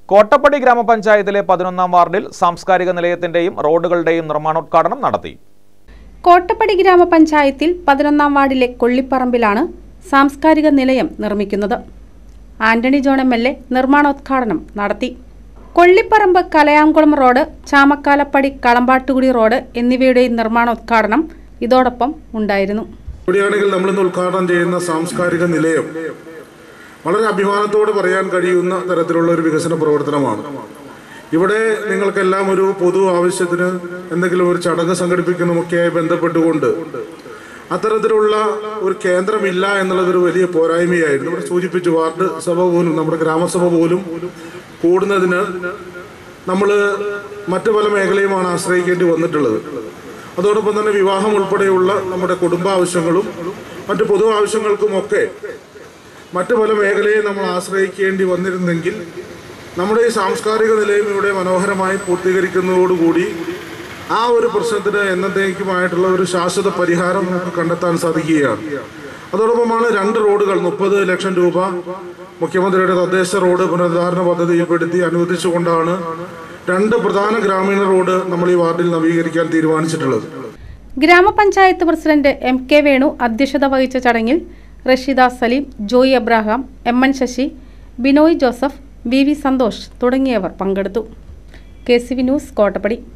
കോട്ടപ്പടി ഗ്രാമപഞ്ചായത്തിലെ പതിനൊന്നാം വാർഡിൽ സാംസ്കാരിക നിലയത്തിന്റെയും റോഡുകളുടെയും നിർമ്മാണോദ്ഘാടനം നടത്തി കോട്ടപ്പടി ഗ്രാമപഞ്ചായത്തിൽ പതിനൊന്നാം വാർഡിലെ കൊള്ളിപ്പറമ്പിലാണ് സാംസ്കാരിക നിലയം നിർമ്മിക്കുന്നത് Antony John M L A നിർമ്മാണോദ്ഘാടനം നടത്തി കൊള്ളിപ്പറമ്പ് കലയാംകുളം റോഡ് ചാമക്കാലപ്പടി കളമ്പാട്ടുകുടി റോഡ് എന്നിവയുടെയും നിർമ്മാണോദ്ഘാടനം ഇതോടൊപ്പം ഉണ്ടായിരുന്നു ഇവിടെയാണെങ്കിൽ നമ്മൾ ഇന്ന് ഉദ്ഘാടനം ചെയ്യുന്ന സാംസ്കാരിക നിലയം വളരെ അഭിമാനത്തോട് പറയാൻ കഴിയുന്ന തരത്തിലുള്ള ഒരു വികസന പ്രവർത്തനമാണ് ഇവിടെ നിങ്ങൾക്കെല്ലാം ഒരു പൊതു ആവശ്യത്തിന് എന്തെങ്കിലും ഒരു ചടങ്ങ് സംഘടിപ്പിക്കുന്നതുമൊക്കെയായി ബന്ധപ്പെട്ടുകൊണ്ട് അത്തരത്തിലുള്ള ഒരു കേന്ദ്രമില്ല എന്നുള്ളതൊരു വലിയ പോരായ്മയായിരുന്നു ഇവിടെ സൂചിപ്പിച്ചു വാർഡ് സഭ പോലും നമ്മുടെ ഗ്രാമസഭ പോലും കൂടുന്നതിന് നമ്മൾ മറ്റു പല മേഖലയുമാണ് ആശ്രയിക്കേണ്ടി വന്നിട്ടുള്ളത് അതോടൊപ്പം തന്നെ വിവാഹം ഉൾപ്പെടെയുള്ള നമ്മുടെ കുടുംബ ആവശ്യങ്ങളും മറ്റു പൊതു ആവശ്യങ്ങൾക്കുമൊക്കെ മറ്റു പല മേഖലയെ നമ്മൾ ആശ്രയിക്കേണ്ടി വന്നിരുന്നെങ്കിൽ നമ്മുടെ ഈ സാംസ്കാരിക നിലയം ഇവിടെ മനോഹരമായി പൂർത്തീകരിക്കുന്നതോടുകൂടി ആ ഒരു പ്രശ്നത്തിന് എന്നത്തേക്കുമായിട്ടുള്ള ഒരു ശാശ്വത പരിഹാരം നമുക്ക് കണ്ടെത്താൻ സാധിക്കുകയാണ് അതോടൊപ്പമാണ് രണ്ട് റോഡുകൾ മുപ്പത് ലക്ഷം രൂപ മുഖ്യമന്ത്രിയുടെ തദ്ദേശ റോഡ് പുനരുദ്ധാരണ പദ്ധതിയിൽപ്പെടുത്തി അനുവദിച്ചുകൊണ്ടാണ് രണ്ട് പ്രധാന ഗ്രാമീണ റോഡ് നമ്മൾ ഈ വാർഡിൽ നവീകരിക്കാൻ തീരുമാനിച്ചിട്ടുള്ളത് ഗ്രാമപഞ്ചായത്ത് പ്രസിഡന്റ് എം കെ വേണു അധ്യക്ഷത വഹിച്ച ചടങ്ങിൽ Rasheeda Saleem Joy Abraham M N Sasi Binoy Joseph V V Santhosh തുടങ്ങിയവർ പങ്കെടുത്തു K C V news Kottappadi